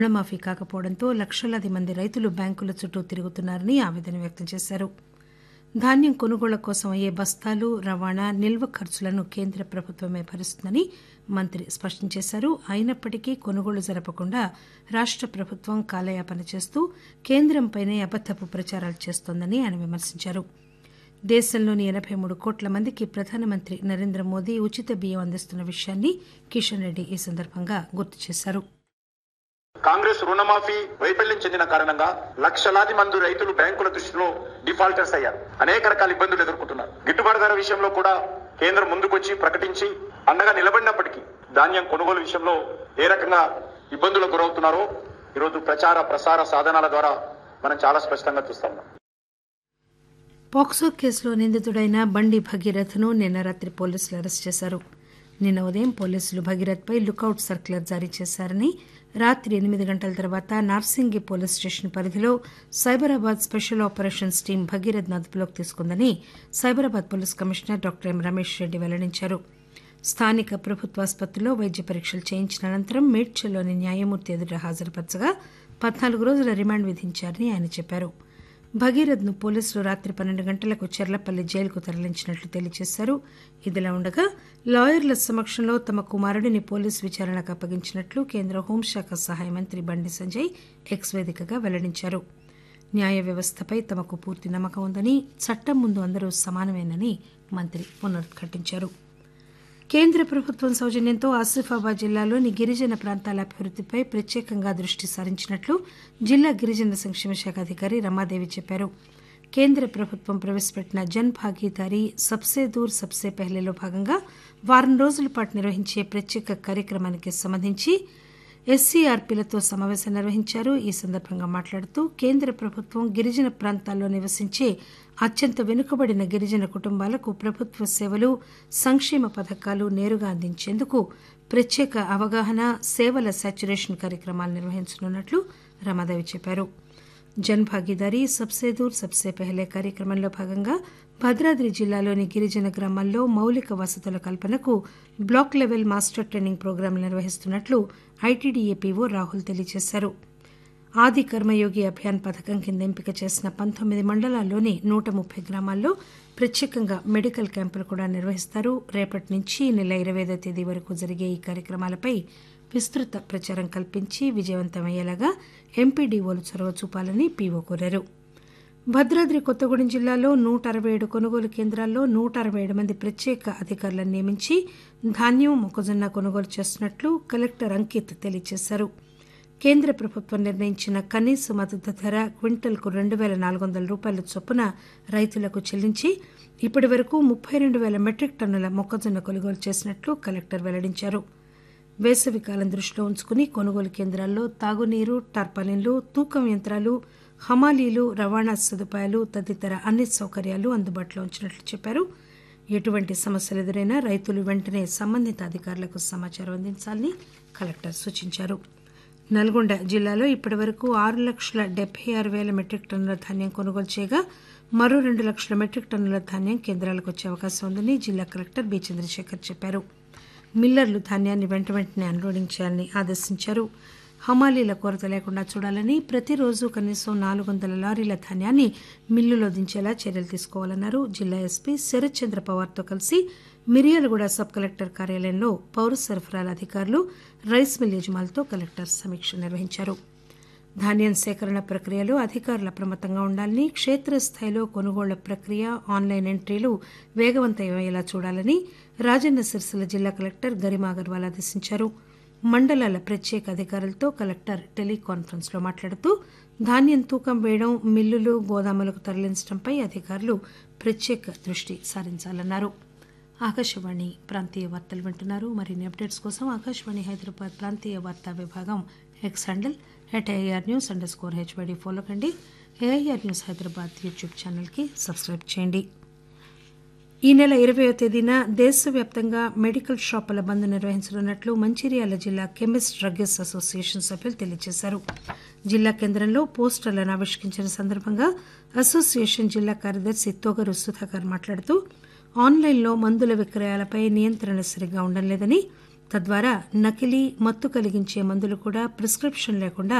రుణమాఫీ కాకపోవడంతో లక్షలాది మంది రైతులు బ్యాంకుల చుట్టూ తిరుగుతున్నారని ఆవేదన వ్యక్తం చేశారు ధాన్యం కొనుగోళ్ల కోసం అయ్యే బస్తాలు రవాణా నిల్వ ఖర్చులను కేంద్ర ప్రభుత్వమే భరిస్తుందని మంత్రి స్పష్టం చేశారు అయినప్పటికీ కొనుగోళ్లు జరపకుండా రాష్ట ప్రభుత్వం కాలయాపన చేస్తూ కేంద్రంపైనే అబద్దపు ప్రచారాలు చేస్తోందని ఆయన విమర్శించారు దేశంలోని ఎనబై మూడు కోట్ల మందికి ప్రధానమంత్రి నరేంద్ర మోదీ ఉచిత బియ్యం అందిస్తున్న విషయాన్ని కిషన్ రెడ్డి ఈ సందర్భంగా గుర్తు చేశారు కాంగ్రెస్ రుణమాఫీ వైఫల్యం చెందిన కారణంగా లక్షలాది మంది రైతులు బ్యాంకుల దృష్టిలో డిఫాల్టర్స్ అయ్యారు అనేక రకాల ఇబ్బందులు ఎదుర్కొంటున్నారు గిట్టుబాటు ధర విషయంలో కూడా కేంద్రం ముందుకొచ్చి ప్రకటించి అండగా నిలబడినప్పటికీ ధాన్యం కొనుగోలు విషయంలో ఏ రకంగా ఇబ్బందులకు గురవుతున్నారో ఈరోజు ప్రచార ప్రసార సాధనాల ద్వారా మనం చాలా స్పష్టంగా చూస్తా ఉన్నాం పోక్సో కేసులో నిందితుడైన బండి భగీరథ్ను నిన్న రాత్రి పోలీసులు అరెస్ట్ చేశారు నిన్న ఉదయం పోలీసులు భగీరథ్పై లుకౌట్ సర్క్యులర్ జారీ చేశారని రాత్రి ఎనిమిది గంటల తర్వాత నార్సింగి పోలీస్ స్టేషన్ పరిధిలో Cyberabad special operations team Bhagirath అదుపులోకి తీసుకుందని Cyberabad police commissioner doctor M Ramesh Reddy వెల్లడించారు స్థానిక ప్రభుత్వాసుపత్రిలో వైద్య పరీక్షలు చేయించిన అనంతరం మేడ్చల్లోని న్యాయమూర్తి ఎదుట హాజరుపరచగా పద్నాలుగు రోజుల రిమాండ్ విధించారని ఆయన చెప్పారు భగీరథ్ ను పోలీసులు రాత్రి పన్నెండు గంటలకు చెర్లపల్లి జైలుకు తరలించినట్లు తెలియజేశారు ఇదిలా ఉండగా లాయర్ల సమక్షంలో తమ కుమారుడిని పోలీసు విచారణకు అప్పగించినట్లు కేంద్ర హోంశాఖ సహాయ మంత్రి బండి సంజయ్ ఎక్స్ వేదికగా వెల్లడించారు న్యాయ వ్యవస్థపై తమకు పూర్తి నమ్మకం ఉందని చట్టం ముందు అందరూ సమానమేనని మంత్రి పునరుద్ఘాటించారు కేంద్ర ప్రభుత్వం సౌజన్యంతో ఆసిఫాబాద్ జిల్లాలోని గిరిజన ప్రాంతాల అభివృద్దిపై ప్రత్యేకంగా దృష్టి సారించినట్లు జిల్లా గిరిజన సంక్షేమ శాఖ అధికారి రమాదేవి చెప్పారు కేంద్ర ప్రభుత్వం ప్రవేశపెట్టిన జన్ భాగీదారీ సబ్సే దూర్ సబ్సే పెహ్లేలో భాగంగా వారం రోజుల పాటు నిర్వహించే ప్రత్యేక కార్యక్రమానికి సంబంధించి ఎస్సీఆర్పీలతో సమావేశం నిర్వహించారు ఈ సందర్భంగా మాట్లాడుతూ కేంద్ర ప్రభుత్వం గిరిజన ప్రాంతాల్లో నివసించే అత్యంత వెనుకబడిన గిరిజన కుటుంబాలకు ప్రభుత్వ సేవలు సంక్షేమ పథకాలు నేరుగా అందించేందుకు ప్రత్యేక అవగాహన సేవల సాచ్యురేషన్ కార్యక్రమాలు నిర్వహించనున్నట్లు రమాదేవి చెప్పారు జన్ భాగీదారీ సబ్సే దూర్ సబ్సే పెహలే కార్యక్రమంలో భాగంగా భద్రాద్రి జిల్లాలోని గిరిజన గ్రామాల్లో మౌలిక వసతుల కల్పనకు బ్లాక్ లెవెల్ మాస్టర్ ట్రైనింగ్ ప్రోగ్రాంలు నిర్వహిస్తున్నట్లు ఐటీడీఏపీఓ రాహుల్ తెలియజేశారు ఆది కర్మయోగి అభియాన్ పథకం కింద ఎంపిక చేసిన పంతొమ్మిది మండలాల్లోని నూట ముప్పై గ్రామాల్లో ప్రత్యేకంగా మెడికల్ క్యాంపులు కూడా నిర్వహిస్తారు రేపటి నుంచి ఈ నెల ఇరవై ఐదో తేదీ వరకు జరిగే ఈ కార్యక్రమాలపై విస్తృత ప్రచారం కల్పించి విజయవంతమయ్యేలాగా ఎంపీడీఓలు చొరవ చూపాలని పీఓ కోరారు భద్రాద్రి కొత్తగూడెం జిల్లాలో నూట అరవై ఏడు కొనుగోలు కేంద్రాల్లో నూట అరవై ఏడు మంది ప్రత్యేక అధికారులను నియమించి ధాన్యం మొక్కజొన్న కొనుగోలు చేస్తున్నట్లు కలెక్టర్ అంకిత్ తెలియజేశారు కేంద్ర ప్రభుత్వం నిర్ణయించిన కనీస మద్దతు ధర క్వింటల్కు రెండు పేల నాలుగు వందల రూపాయల చొప్పున రైతులకు చెల్లించి ఇప్పటి వరకు ముప్పై రెండు పేల మెట్రిక్ టన్నుల మొక్కజొన్న కొనుగోలు చేసినట్లు కలెక్టర్ వెల్లడించారు వేసవి కాలం దృష్టిలో ఉంచుకుని కొనుగోలు కేంద్రాల్లో తాగునీరు టార్పాలిన్లు తూకం యంత్రాలు హమాలీలు రవాణా సదుపాయాలు తదితర అన్ని సౌకర్యాలు అందుబాటులో ఉంచినట్లు చెప్పారు ఎటువంటి సమస్యలు ఎదురైనా రైతులు వెంటనే సంబంధిత అధికారులకు సమాచారం అందించాలని కలెక్టర్ సూచించారు నల్గొండ జిల్లాలో ఇప్పటి వరకు ఆరు లక్షల డెబ్బై ఆరు పేల మెట్రిక్ టన్నుల ధాన్యం కొనుగోలు చేయగా మరో రెండు లక్షల మెట్రిక్ టన్నుల ధాన్యం కేంద్రాలకు వచ్చే అవకాశం ఉందని జిల్లా కలెక్టర్ బి చంద్రశేఖర్ చెప్పారు మిల్లర్లు ధాన్యాన్ని వెంట వెంటనే అన్లోడింగ్ చేయాలని ఆదేశించారు హమాలీల కొరత లేకుండా చూడాలని ప్రతిరోజు కనీసం నాలుగు వందల లారీల ధాన్యాన్ని మిల్లులో దించేలా చర్యలు తీసుకోవాలన్నారు జిల్లా ఎస్పీ శరత్ చంద్ర పవార్తో కలిసి మిర్యాలగూడ సబ్ కలెక్టర్ కార్యాలయంలో పౌర సరఫరాల అధికారులు రైస్ మిల్ యజమానులతో కలెక్టర్ సమీక్ష నిర్వహించారు ధాన్యం సేకరణ ప్రక్రియలో అధికారులు అప్రమత్తంగా ఉండాలని క్షేత్రస్థాయిలో కొనుగోళ్ల ప్రక్రియ ఆన్లైన్ ఎంట్రీలు వేగవంతమయ్యేలా చూడాలని రాజన్న సిరిసిల్ల జిల్లా కలెక్టర్ గరిమా అగర్వాల్ ఆదేశించారు మండలాల ప్రత్యేక అధికారులతో కలెక్టర్ టెలికాన్ఫరెన్స్ లో మాట్లాడుతూ ధాన్యం తూకం వేయడం మిల్లులు గోదాములకు తరలించడంపై అధికారులు ప్రత్యేక దృష్టి సారించాలన్నారు ఆకాశవాణి ప్రాంతీయ వార్తలు వింటున్నారు మరిన్ని అప్డేట్స్ కోసం ఆకాశవాణి హైదరాబాద్ ప్రాంతీయ వార్తా విభాగం X handle at AR news underscore HYD follow కండి ఏఐఆర్ న్యూస్ హైదరాబాద్ యూట్యూబ్ ఛానల్కి సబ్స్క్రైబ్ చేయండి ఈ నెల ఇరవయో తేదీన దేశవ్యాప్తంగా మెడికల్ షాపుల బంద్ నిర్వహించనున్నట్లు మంచిర్యాల జిల్లా కెమిస్ట్ డ్రగ్గర్స్ అసోసియేషన్ సభ్యులు తెలియజేశారు జిల్లా కేంద్రంలో పోస్టర్లను ఆవిష్కరించిన సందర్భంగా అసోసియేషన్ జిల్లా కార్యదర్శి తొగరు సుధాకర్ మాట్లాడుతూ ఆన్లైన్లో మందుల విక్రయాలపై నియంత్రణ సరిగా ఉండడం లేదని తద్వారా నకిలీ మత్తు కలిగించే మందులు కూడా ప్రిస్క్రిప్షన్ లేకుండా